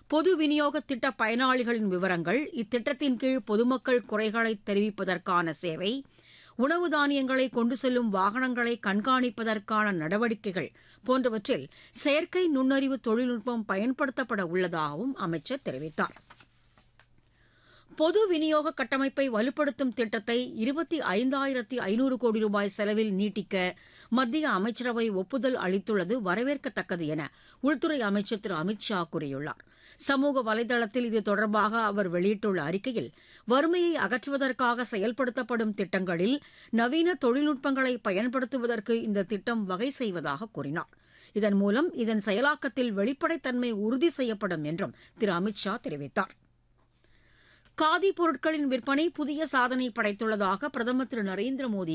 பொது விநியோக திட்ட பயனாளிகளின் விவரங்கள் இத்திட்டத்தின் கீழ் பொதுமக்கள் குறைகளை தெரிவிப்பதற்கான சேவை உணவு தானியங்களை கொண்டு செல்லும் வாகனங்களை கண்காணிப்பதற்கான நடவடிக்கைகள் போன்றவற்றில் செயற்கை நுண்ணறிவு தொழில்நுட்பம் பயன்படுத்தப்பட உள்ளதாகவும் அமைச்சர் தெரிவித்தார் பொது விநியோக கட்டமைப்பை வலுப்படுத்தும் திட்டத்தை இருபத்தி ஐந்தாயிரத்தி ஐநூறு கோடி ரூபாய் செலவில் நீட்டிக்க மத்திய அமைச்சரவை ஒப்புதல் அளித்துள்ளது வரவேற்கத்தக்கது என உள்துறை அமைச்சர் திரு அமித் ஷா கூறியுள்ளார் சமூக வலைதளத்தில் இது தொடர்பாக அவர் வெளியிட்டுள்ள அறிக்கையில் வறுமையை அகற்றுவதற்காக செயல்படுத்தப்படும் திட்டங்களில் நவீன தொழில்நுட்பங்களை பயன்படுத்துவதற்கு இந்த திட்டம் வகை செய்வதாக கூறினார் இதன் மூலம் இதன் செயலாக்கத்தில் வெளிப்படைத்தன்மை உறுதி செய்யப்படும் என்றும் திரு அமித் ஷா தெரிவித்தார் காதி பொருட்களின் விற்பனை புதிய சாதனை படைத்துள்ளதாக பிரதமர் திரு நரேந்திர மோடி